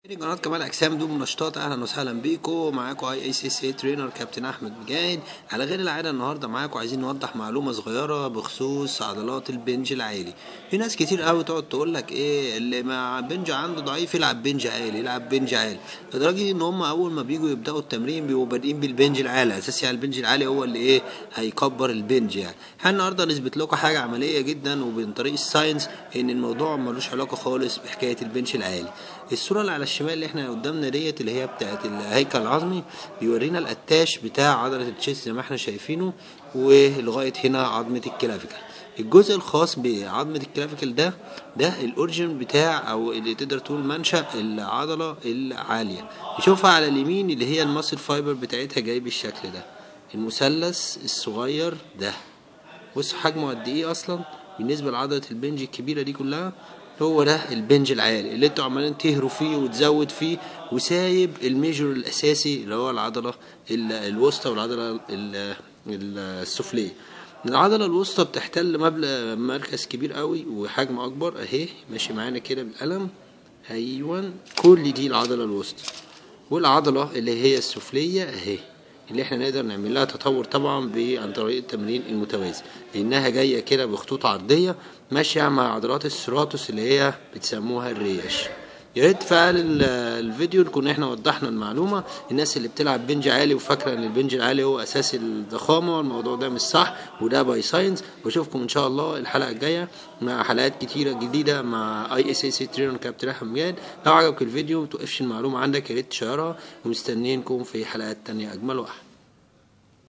قناة كمال أجسام دون منشطات أهلا وسهلا بيكم معاكم أي أي سي سي ترينر كابتن أحمد مجاهد على غير العادة النهاردة معاكم عايزين نوضح معلومة صغيرة بخصوص عضلات البنج العالي في ناس كتير قوي تقعد تقول لك إيه اللي مع بنج عنده ضعيف يلعب بنج عالي يلعب بنج عالي لدرجة إن هم أول ما بيجوا يبدأوا التمرين بيبقوا بادئين بالبنج العالي أساس يعني البنج العالي هو اللي إيه هيكبر البنج يعني احنا النهاردة نثبت لكم حاجة عملية جدا وبين طريق الساينس إن الموضوع ملوش علاقة خالص بحكاية البنج العالي الصورة اللي على الشمال اللي احنا قدامنا ديت اللي هي بتاعت الهيكل العظمي بيورينا الاتاش بتاع عضلة التشيست زي ما احنا شايفينه ولغاية هنا عظمة الكلافيكل الجزء الخاص بعظمة الكلافيكل ده ده الاوريجن بتاع او اللي تقدر تقول منشأ العضلة العالية نشوفها على اليمين اللي هي الماسل فايبر بتاعتها جاي بالشكل ده المثلث الصغير ده بص حجمه قد ايه اصلا بالنسبة لعضلة البنج الكبيرة دي كلها هو ده البنج العالي اللي انتوا عمالين تهروا فيه وتزود فيه وسايب الميجور الاساسي اللي هو العضله الوسطى والعضله السفليه العضله الوسطى بتحتل مبلغ مركز كبير قوي وحجم اكبر اهي ماشي معانا كده بالقلم ايوه كل دي العضله الوسطى والعضله اللي هي السفليه اهي اللي احنا نقدر نعمل لها تطور طبعا عن طريق التمرين المتوازي لانها جايه كده بخطوط عرضيه ماشيه مع عضلات السراتوس اللي هي بتسموها الريش يا ريت فعل الفيديو نكون احنا وضحنا المعلومه الناس اللي بتلعب بنج عالي وفاكره ان البنج العالي هو اساس الضخامه الموضوع ده مش صح وده باي ساينس واشوفكم ان شاء الله الحلقه الجايه مع حلقات كتيره جديده مع اي اس اي سي ترينر كابتن احمد مجاد لو عجبك الفيديو ما توقفش المعلومه عندك يا ريت تشيرها ومستنيينكم في حلقات تانية اجمل واحد